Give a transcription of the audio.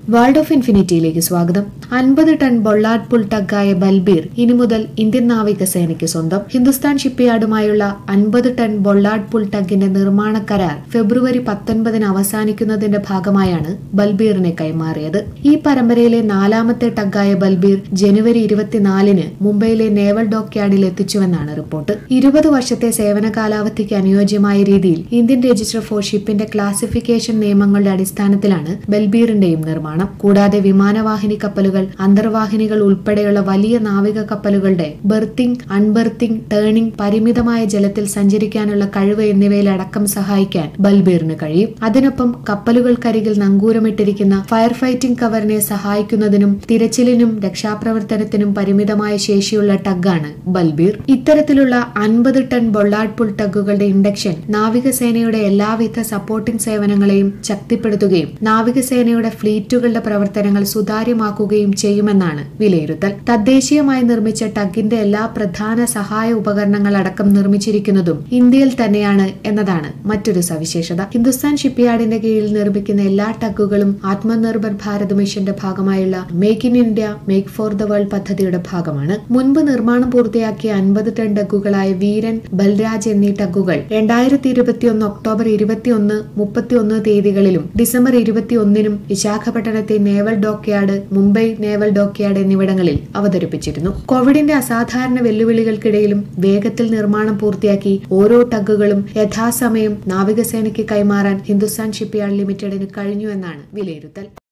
world of ഇൻഫിനിറ്റിയിലേക്ക് സ്വാഗതം അൻപത് ടൺ ബൊള്ളാഡ് പുൾ ടഗായ ബൽബീർ ഇനി മുതൽ ഇന്ത്യൻ നാവികസേനയ്ക്ക് സ്വന്തം ഹിന്ദുസ്ഥാൻ ഷിപ്പ്യാർഡുമായുള്ള അൻപത് ടൺ ബൊള്ളാഡ് പുൾ ടഗിന്റെ നിർമ്മാണ കരാർ ഫെബ്രുവരി പത്തൊൻപതിന് അവസാനിക്കുന്നതിന്റെ ഭാഗമായാണ് ബൽബീറിനെ കൈമാറിയത് ഈ പരമ്പരയിലെ നാലാമത്തെ ടഗായ ബൽബീർ ജനുവരി ഇരുപത്തിനാലിന് മുംബൈയിലെ നേവൽ ഡോക്യാർഡിൽ എത്തിച്ചുവെന്നാണ് റിപ്പോർട്ട് ഇരുപത് വർഷത്തെ സേവന കാലാവധിക്ക് അനുയോജ്യമായ രീതിയിൽ ഇന്ത്യൻ രജിസ്റ്റർ ഫോർ ഷിപ്പിന്റെ ക്ലാസിഫിക്കേഷൻ നിയമങ്ങളുടെ അടിസ്ഥാനത്തിലാണ് ബൽബീറിന്റെയും നിർമ്മാണം കൂടാതെ വിമാനവാഹിനി കപ്പലുകൾ അന്തർവാഹിനികൾ ഉൾപ്പെടെയുള്ള വലിയ നാവിക കപ്പലുകളുടെ ബെർത്തിങ് അൺബെർത്തിങ് ടേണിംഗ് പരിമിതമായ ജലത്തിൽ സഞ്ചരിക്കാനുള്ള കഴിവ് എന്നിവയിലടക്കം സഹായിക്കാൻ ബൽബീറിന് കഴിയും അതിനൊപ്പം കപ്പലുകൾക്കരികിൽ നങ്കൂരമിട്ടിരിക്കുന്ന ഫയർ ഫൈറ്റിംഗ് കവറിനെ സഹായിക്കുന്നതിനും തിരച്ചിലിനും രക്ഷാപ്രവർത്തനത്തിനും പരിമിതമായ ശേഷിയുള്ള ടഗാണ് ബൽബീർ ഇത്തരത്തിലുള്ള അൻപത് ടൺ ബൊള്ളാഡ് പുൾ ടഗുകളുടെ ഇൻഡക്ഷൻ നാവികസേനയുടെ എല്ലാവിധ സപ്പോർട്ടിംഗ് സേവനങ്ങളെയും ശക്തിപ്പെടുത്തുകയും നാവികസേനയുടെ ഫ്ലീറ്റുകളുടെ പ്രവർത്തനങ്ങൾ സുതാര്യമാക്കുകയും ചെയ്യുമെന്നാണ് വിലയിരുത്തൽ തദ്ദേശീയമായി നിർമ്മിച്ച ടഗിന്റെ എല്ലാ പ്രധാന സഹായ ഉപകരണങ്ങൾ അടക്കം നിർമ്മിച്ചിരിക്കുന്നതും ഇന്ത്യയിൽ തന്നെയാണ് എന്നതാണ് മറ്റൊരു സവിശേഷത ഹിന്ദുസ്ഥാൻ ഷിപ്പ്യാർഡിന്റെ കീഴിൽ നിർമ്മിക്കുന്ന എല്ലാ ടഗുകളും ആത്മനിർഭർ ഭാരത് മിഷന്റെ ഭാഗമായുള്ള make in India make for the world പദ്ധതിയുടെ ഭാഗമാണ് മുൻപ് നിർമ്മാണം പൂർത്തിയാക്കിയ അൻപത് ടൺ ടഗുകളായ വീരൻ ബൽരാജ് എന്നീ ടഗുകൾ രണ്ടായിരത്തി ഇരുപത്തിയൊന്ന് ഒക്ടോബർ ഇരുപത്തിയൊന്ന് മുപ്പത്തിയൊന്ന് തീയതികളിലും ഡിസംബർ ഇരുപത്തിയൊന്നിനും വിശാഖപട്ടണത്തെ naval dockyard Mumbai naval dockyard എന്നിവിടങ്ങളിൽ അവതരിപ്പിച്ചിരുന്നു കോവിഡിന്റെ അസാധാരണ വെല്ലുവിളികൾക്കിടയിലും വേഗത്തിൽ നിർമ്മാണം പൂർത്തിയാക്കി ഓരോ ടഗുകളും യഥാസമയം നാവികസേനയ്ക്ക് കൈമാറാൻ ഹിന്ദുസ്ഥാൻ ഷിപ്പ്യാർഡ് ലിമിറ്റഡിന് കഴിഞ്ഞു എന്നാണ് വിലയിരുത്തൽ